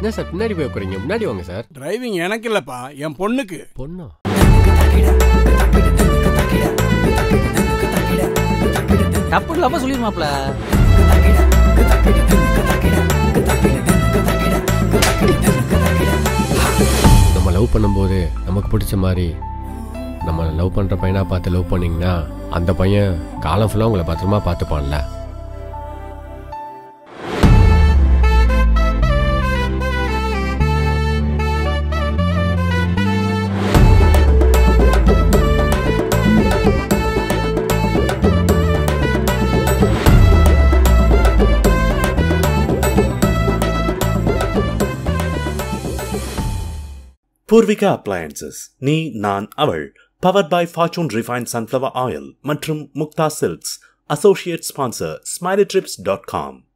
என்ன சார் பின்னாடி போய் உட்காரீங்க முன்னாடி வாங்க சார் டிரைவிங் எனக்கு இல்லப்பா என் பொண்ணுக்கு பொண்ணா தப்பு இல்லாம சொல்லிருமாப்ல நம்ம லவ் பண்ணும்போது நமக்கு பிடிச்ச மாதிரி நம்ம லவ் பண்ற பையனா பார்த்து லவ் பண்ணீங்கன்னா அந்த பையன் காலம் ஃபுல்லாக உங்களை பத்திரமா பார்த்துப்பான்ல பூர்விகா அப்ளையன்சஸ் நீ நான் அவள் powered by Fortune refined sunflower oil மற்றும் Mukta silks associate sponsor smiley trips dot com